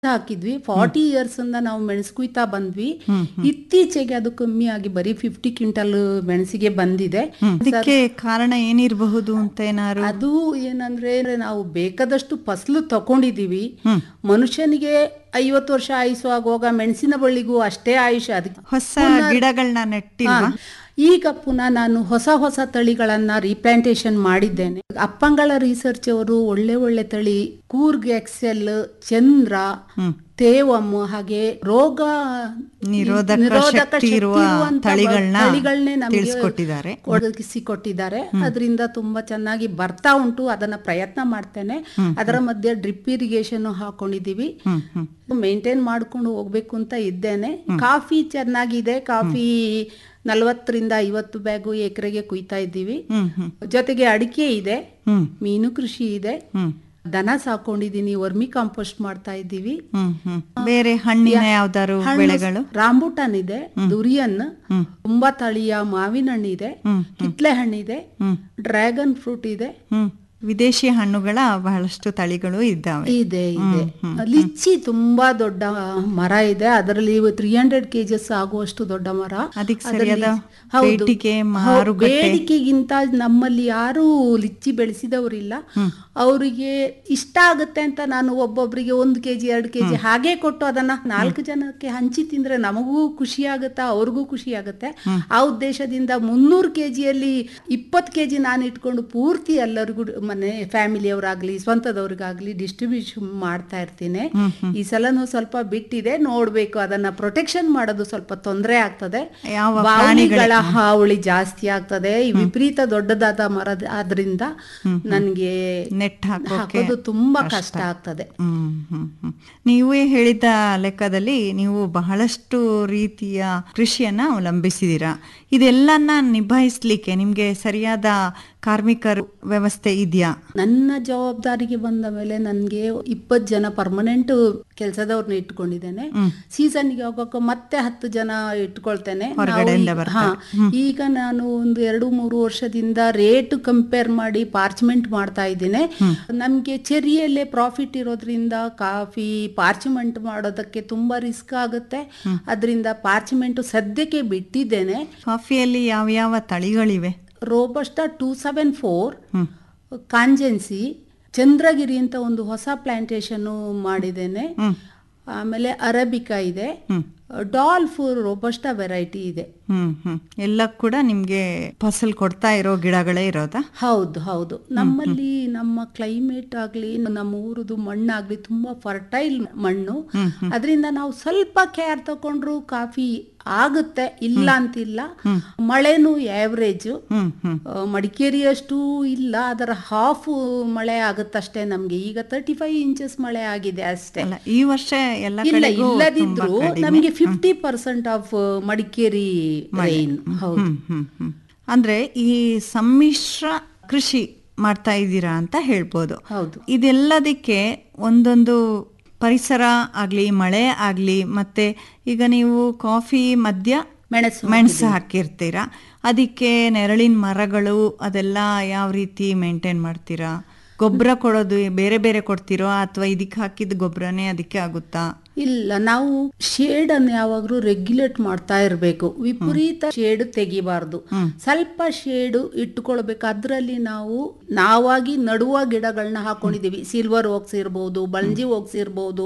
ಹಾಕಿದ್ವಿ forty years ಇಂದ ನಾವು ಮೆಣಸು ಕುಯ್ತಾ ಬಂದ್ವಿ ಇತ್ತೀಚೆಗೆ ಅದು ಕಮ್ಮಿ ಆಗಿ ಬರೀ ಫಿಫ್ಟಿ ಕ್ವಿಂಟಲ್ ಮೆಣಸಿಗೆ ಬಂದಿದೆ ಅದಕ್ಕೆ ಕಾರಣ ಏನಿರಬಹುದು ಅಂತ ಏನಾರು ಅದು ಏನಂದ್ರೆ ನಾವು ಬೇಕಾದಷ್ಟು ಫಸಲು ತಕೊಂಡಿದೀವಿ ಮನುಷ್ಯನಿಗೆ ಐವತ್ತು ವರ್ಷ ಆಯುಷು ಆಗುವಾಗ ಮೆಣಸಿನ ಬಳ್ಳಿಗೂ ಅಷ್ಟೇ ಆಯುಷ್ ಅದಕ್ಕೆ ಹೊಸ ಗಿಡಗಳನ್ನ ನೆಟ್ಟಿಲ್ವಾ ಹಾ. ಈಗ ಪುನಃ ನಾನು ಹೊಸ ಹೊಸ ತಳಿಗಳನ್ನ ರೀಪ್ಲಾಂಟೇಶನ್ ಮಾಡಿದ್ದೇನೆ ಅಪ್ಪಂಗಳ ರಿಸರ್ಚ್ ಅವರು ಒಳ್ಳೆ ಒಳ್ಳೆ ತಳಿ ಕೂರ್ಗ್ ಎಕ್ಸೆಲ್ ಚಂದ್ರ ತೇವಮ್ ಹಾಗೆ ರೋಗ ನಿರೋಧಕ ಶಕ್ತಿ ಇರುವ ಇರುವಂತ ತಳಿಗಳ್ನ ತಳಿಗಳ್ನೇ ನಮ್ಗೆ ತಿಳಿಸ್ಕೊಟ್ಟಿದ್ದಾರೆ. ಒದಗಿಸಿಕೊಟ್ಟಿದ್ದಾರೆ ಅದರಿಂದ ತುಂಬಾ ಚೆನ್ನಾಗಿ ಬರ್ತಾ ಉಂಟು ಅದನ್ನ ಪ್ರಯತ್ನ ಮಾಡ್ತೇನೆ ಅದರ ಮಧ್ಯೆ ಡ್ರಿಪ್ ಇರಿಗೇಷನ್ ಹಾಕೊಂಡಿದೀವಿ ಮೇಂಟೈನ್ ಮಾಡ್ಕೊಂಡು ಹೋಗ್ಬೇಕು ಅಂತ ಇದ್ದೇನೆ ಕಾಫಿ ಚೆನ್ನಾಗಿದೆ ಕಾಫಿ ನಲವತ್ತರಿಂದ ಐವತ್ತು ಬ್ಯಾಗು ಎಕರೆಗೆ ಕುಯ್ತಾ ಇದ್ದೀವಿ ಹ್ಮ್ ಹ್ಮ್ ಜೊತೆಗೆ ಅಡಿಕೆ ಇದೆ ಹ್ಮ್ ಮೀನು ಕೃಷಿ ಇದೆ ಹ್ಮ್ ದನ ಸಾಕೊಂಡಿದೀನಿ ವರ್ಮಿ ಕಾಂಪೋಸ್ಟ್ ಮಾಡ್ತಾ ಇದ್ದೀವಿ ಹ್ಮ್ ಹ್ಮ್ ಬೇರೆ ಹಣ್ಣಿನ ಯಾವ್ದಾರು ಹಣ್ಣು ಬೆಳೆಗಳು ರಾಂಬುಟಾನ್ ಇದೆ ದುರಿಯನ್ ತುಂಬಾ ತಳಿಯ ಮಾವಿನ ಹಣ್ಣಿದೆ ಕಿತ್ಲೆ ಹಣ್ಣಿದೆ ಡ್ರ್ಯಾಗನ್ ಫ್ರೂಟ್ ಇದೆ ಹ್ಮ್ ವಿದೇಶಿ ಹಣ್ಣುಗಳ ಬಹಳಷ್ಟು ತಳಿಗಳು ಇದ್ದಾವೆ ಇದೆ ಇದೆ ಲಿಚ್ಚಿ ತುಂಬಾ ದೊಡ್ಡ ಮರ ಇದೆ ಅದರಲ್ಲಿ ತ್ರೀ ಹಂಡ್ರೆಡ್ ಕೆಜಸ್ ಆಗುವಷ್ಟು ದೊಡ್ಡ ಮರ ಅದಕ್ಕೆ ಅದರಲ್ಲಿ- ಸರಿಯಾದ ಹೌದು. ಬೇಡಿಕೆ, ಹೌದು, ಮಾರುಕಟ್ಟೆ. ಬೇಡಿಕೆಗಿಂತ ನಮ್ಮಲ್ಲಿ ಯಾರು ಲಿಚ್ಚಿ ಬೆಳೆಸಿದವರಿಲ್ಲ ಅವರಿಗೆ ಇಷ್ಟ ಆಗುತ್ತೆ ಅಂತ ನಾನು ಒಬ್ಬೊಬ್ಬರಿಗೆ ಒಂದು ಕೆಜಿ ಎರಡು ಕೆಜಿ ಹಾಗೆ ಕೊಟ್ಟು ಅದನ್ನ ನಾಲ್ಕು ಜನಕ್ಕೆ ಹಂಚಿ ತಿಂದ್ರೆ ನಮಗೂ ಖುಷಿ ಆಗುತ್ತಾ ಅವ್ರಿಗೂ ಖುಷಿ ಆಗುತ್ತೆ ಆ ಉದ್ದೇಶದಿಂದ ಮುನ್ನೂರು ಕೆಜಿಯಲ್ಲಿ ಇಪ್ಪತ್ತು ಕೆಜಿ ನಾನು ಇಟ್ಕೊಂಡು ಪೂರ್ತಿ ಎಲ್ಲರಿಗೂ ಮನೆ ಫ್ಯಾಮಿಲಿಯವರಾಗ್ಲಿ ಸ್ವಂತದವ್ರಿಗಾಗ್ಲಿ ಡಿಸ್ಟ್ರಿಬ್ಯೂಷನ್ ಮಾಡ್ತಾ ಇರ್ತೀನಿ ಈ ಸಲನೂ ಸ್ವಲ್ಪ ಬಿಟ್ಟಿದೆ ನೋಡ್ಬೇಕು ಅದನ್ನ ಪ್ರೊಟೆಕ್ಷನ್ ಮಾಡೋದು ಸ್ವಲ್ಪ ತೊಂದರೆ ಆಗ್ತದೆ ಯಾವ ಬಾವಲಿಗಳ ಹಾವಳಿ ಜಾಸ್ತಿ ಆಗ್ತದೆ ಈ ವಿಪರೀತ ದೊಡ್ಡದಾದ ಮರದ ಆದ್ರಿಂದ ನನ್ಗೆ ನೆಟ್ ಹಾಕೋಕೆ ಹಾಕೋದು ತುಂಬಾ ಕಷ್ಟ ಆಗ್ತದೆ ಹ್ಮ್ ಹ್ಮ್ ಹ್ಮ್ ನೀವೇ ಹೇಳಿದ ಲೆಕ್ಕದಲ್ಲಿ ನೀವು ಬಹಳಷ್ಟು ರೀತಿಯ ಕೃಷಿಯನ್ನ ಅವಲಂಬಿಸಿದೀರಾ ಇದೆಲ್ಲನ್ನ ನಿಭಾಯಿಸ್ಲಿಕ್ಕೆ ನಿಮ್ಗೆ ಸರಿಯಾದ ಕಾರ್ಮಿಕರು ವ್ಯವಸ್ಥೆ ಇದೆಯಾ ನನ್ನ ಜವಾಬ್ದಾರಿಗೆ ಬಂದ ಮೇಲೆ ನನ್ಗೆ ಇಪ್ಪತ್ತು ಜನ ಪರ್ಮನೆಂಟ್ ಕೆಲಸದವ್ರನ್ನ ಇಟ್ಕೊಂಡಿದ್ದೇನೆ ಸೀಸನ್ಗೆ ಹೋಗೋಕೆ ಮತ್ತೆ ಹತ್ತು ಜನ ಇಟ್ಕೊಳ್ತೇನೆ ನಾವು ಹೊರಗಡೆಯಿಂದ ಈಗ- ಬರ್ತಾರೆ. ಹಾ, ಈಗ ನಾನು ಒಂದು ಎರಡು ಮೂರು ವರ್ಷದಿಂದ ರೇಟ್ ಕಂಪೇರ್ ಮಾಡಿ ಪಾರ್ಚ್ಮೆಂಟ್ ಮಾಡ್ತಾ ಇದ್ದೀನಿ ನಮ್ಗೆ ಚೆರಿಯಲ್ಲೇ ಪ್ರಾಫಿಟ್ ಇರೋದ್ರಿಂದ ಕಾಫಿ ಪಾರ್ಚ್ಮೆಂಟ್ ಮಾಡೋದಕ್ಕೆ ತುಂಬಾ ರಿಸ್ಕ್ ಆಗುತ್ತೆ ಅದರಿಂದ ಪಾರ್ಚ್ಮೆಂಟ್ ಸದ್ಯಕ್ಕೆ ಬಿಟ್ಟಿದ್ದೇನೆ ಕಾಫಿಯಲ್ಲಿ ಯಾವ ಯಾವ ತಳಿಗಳಿವೆ robusta two seven four congensis Chandragiri ಅಂತ ಒಂದು ಹೊಸ ಪ್ಲಾಂಟೇಶನ್ ಮಾಡಿದ್ದೇನೆ ಆಮೇಲೆ ಅರಬಿಕಾ ಇದೆ ಡಾಲ್ಫ್ ರೋಬಸ್ಟಾ ವೆರೈಟಿ ಇದೆ ಹ್ಮ್ ಹ್ಮ್ ಎಲ್ಲ ಕೂಡ ನಿಮ್ಗೆ ಫಸಲ್ ಕೊಡ್ತಾ ಇರೋ ಗಿಡಗಳೇ ಇರೋದಾ ಹೌದು ಹೌದು ನಮ್ಮಲ್ಲಿ ನಮ್ಮ ಕ್ಲೈಮೇಟ್ ಆಗ್ಲಿ ನಮ್ಮ ಊರದು ಮಣ್ಣಾಗ್ಲಿ ತುಂಬಾ ಫರ್ಟೈಲ್ ಮಣ್ಣು ಅದರಿಂದ ನಾವು ಸ್ವಲ್ಪ ಕೇರ್ ತಗೊಂಡ್ರು ಕಾಫಿ ಆಗುತ್ತೆ ಇಲ್ಲ ಅಂತಿಲ್ಲ ಮಳೆನೂ ಆವ್ರೇಜ್ ಹ್ಮ್ ಹ್ಮ್ ಮಡಿಕೇರಿಯಷ್ಟು ಇಲ್ಲ ಅದರ ಹಾಫ್ ಮಳೆ ಆಗುತ್ತಷ್ಟೇ ನಮ್ಗೆ ಈಗ ತರ್ಟಿ ಫೈವ್ ಇಂಚಸ್ ಮಳೆ ಆಗಿದೆ ಅಷ್ಟೇ ಅಲ್ಲ ಈ ವರ್ಷ ಎಲ್ಲ ಇಲ್ಲ ಕಡೆಗೂ ಇಲ್ಲದಿದ್ರು ತುಂಬಾ ಕಡಿಮೆ. ನಮ್ಗೆ fifty percent of Madikeri rain ಹೌದು ಹ್ಮ್ ಹ್ಮ್ ಹ್ಮ್ ಅಂದ್ರೆ ಈ ಸಮ್ಮಿಶ್ರ ಕೃಷಿ ಮಾಡ್ತಾ ಇದ್ದೀರಾ ಅಂತ ಹೇಳ್ಬೋದು ಹೌದು ಇದೆಲ್ಲದಕ್ಕೆ ಒಂದೊಂದು ಪರಿಸರ ಆಗ್ಲಿ ಮಳೆ ಆಗ್ಲಿ ಮತ್ತೆ ಈಗ ನೀವು ಕಾಫಿ ಮಧ್ಯ ಮೆಣಸು ಮೆಣಸು ಹಾಕಿರ್ತೀರಾ ಅದಕ್ಕೆ ನೆರಳಿನ ಮರಗಳು ಅದೆಲ್ಲ ಯಾವ ರೀತಿ ಮೇಂಟೈನ್ ಮಾಡ್ತೀರಾ ಗೊಬ್ಬರ ಕೊಡೋದು ಬೇರೆ ಬೇರೆ ಕೊಡ್ತೀರೋ ಅಥವಾ ಇದಕ್ಕೆ ಹಾಕಿದ ಗೊಬ್ಬರನೇ ಅದಕ್ಕೆ ಆಗುತ್ತಾ ಇಲ್ಲ ನಾವು ಶೇಡ್ ಅನ್ನು ಯಾವಾಗ್ಲೂ ರೆಗ್ಯುಲೇಟ್ ಮಾಡ್ತಾ ಇರಬೇಕು ವಿಪರೀತ ಶೇಡ್ ತೆಗಿಬಾರ್ದು ಸ್ವಲ್ಪ ಶೇಡ್ ಇಟ್ಟುಕೊಳ್ಬೇಕು ಅದರಲ್ಲಿ ನಾವು ನಾವಾಗಿ ನಡುವ ಗಿಡಗಳನ್ನ ಹಾಕೊಂಡಿದೀವಿ ಸಿಲ್ವರ್ ಓಕ್ಸ್ ಇರ್ಬೋದು ಬಳ್ಂಜಿ ಓಕ್ಸ್ ಇರ್ಬೋದು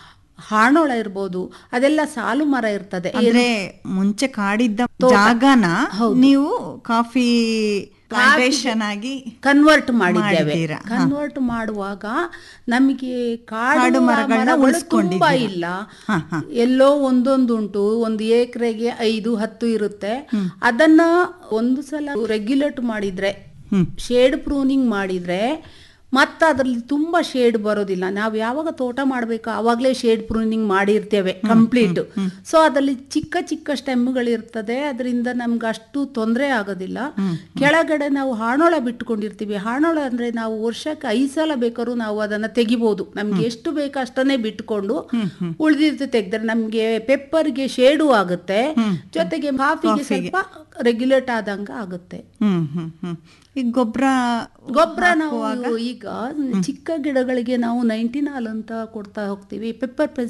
ಹಾಣೋಳ ಇರ್ಬೋದು ಅದೆಲ್ಲ ಸಾಲು ಮರ ಇರ್ತದೆ ಅಂದ್ರೆ ಮುಂಚೆ ಕಾಡಿದ್ದ ಜಾಗನ ನೀವು ಕಾಫಿ ಪ್ಲಾಂಟೇಶನ್ ಆಗಿ ಕನ್ವರ್ಟ್ ಮಾಡಿದ್ದೇವೆ ಮಾಡಿದ್ದೀರಾ. ಕನ್ವರ್ಟ್ ಮಾಡುವಾಗ ನಮಗೆ ಕಾಡು ಕಾಡು ಮರಗಳನ್ನ ಮರಗಳು ತುಂಬಾ ಉಳಿಸ್ಕೊಂಡಿದ್ದೀರಾ. ಇಲ್ಲ ಹಾ, ಹಾ. ಎಲ್ಲೋ ಒಂದೊಂದುಂಟು ಒಂದು ಎಕರೆಗೆ ಐದು ಹತ್ತು ಇರುತ್ತೆ ಅದನ್ನ ಒಂದು ಸಲ ರೆಗ್ಯುಲೇಟ್ ಮಾಡಿದ್ರೆ ಹ್ಮ್. ಶೇಡ್ ಪ್ರೂನಿಂಗ್ ಮಾಡಿದ್ರೆ ಮತ್ತೆ ಅದರಲ್ಲಿ ತುಂಬಾ ಶೇಡ್ ಬರೋದಿಲ್ಲ ನಾವು ಯಾವಾಗ ತೋಟ ಮಾಡಬೇಕು ಆವಾಗಲೇ ಶೇಡ್ ಪ್ರೂನಿಂಗ್ ಮಾಡಿರ್ತೇವೆ ಕಂಪ್ಲೀಟ್ ಸೊ ಅದರಲ್ಲಿ ಚಿಕ್ಕ ಚಿಕ್ಕ ಸ್ಟೆಮ್ಗಳಿರ್ತದೆ ಅದರಿಂದ ನಮ್ಗೆ ಅಷ್ಟು ತೊಂದರೆ ಆಗೋದಿಲ್ಲ ಕೆಳಗಡೆ ನಾವು ಹಾಣೋಳ ಬಿಟ್ಕೊಂಡಿರ್ತೀವಿ ಹಾಣೋಳ ಅಂದ್ರೆ ನಾವು ವರ್ಷಕ್ಕೆ ಐದು ಸಲ ಬೇಕಾದ್ರೂ ನಾವು ಅದನ್ನ ತೆಗಿಬಹುದು ನಮ್ಗೆ ಎಷ್ಟು ಬೇಕು ಅಷ್ಟನ್ನೇ ಬಿಟ್ಕೊಂಡು ಉಳಿದಿದ್ದು ತೆಗೆದ್ರೆ ನಮ್ಗೆ ಪೆಪ್ಪರ್ಗೆ ಶೇಡು ಆಗುತ್ತೆ ಜೊತೆಗೆ ಕಾಫಿಗೆ ಸ್ವಲ್ಪ ರೆಗ್ಯುಲೇಟ್ ಆದಂಗ ಆಗುತ್ತೆ ಹ್ಮ್ ಹ್ಮ್ ಹ್ಮ್ ಈಗ ಗೊಬ್ಬರ ಗೊಬ್ಬರ ನಾವು ಈಗ ಈಗ ಚಿಕ್ಕ ಗಿಡಗಳಿಗೆ ನಾವು ನೈಂಟಿನಾಲ್ ಅಂತ ಕೊಡ್ತಾ ಹೋಗ್ತೀವಿ ಪೆಪ್ಪರ್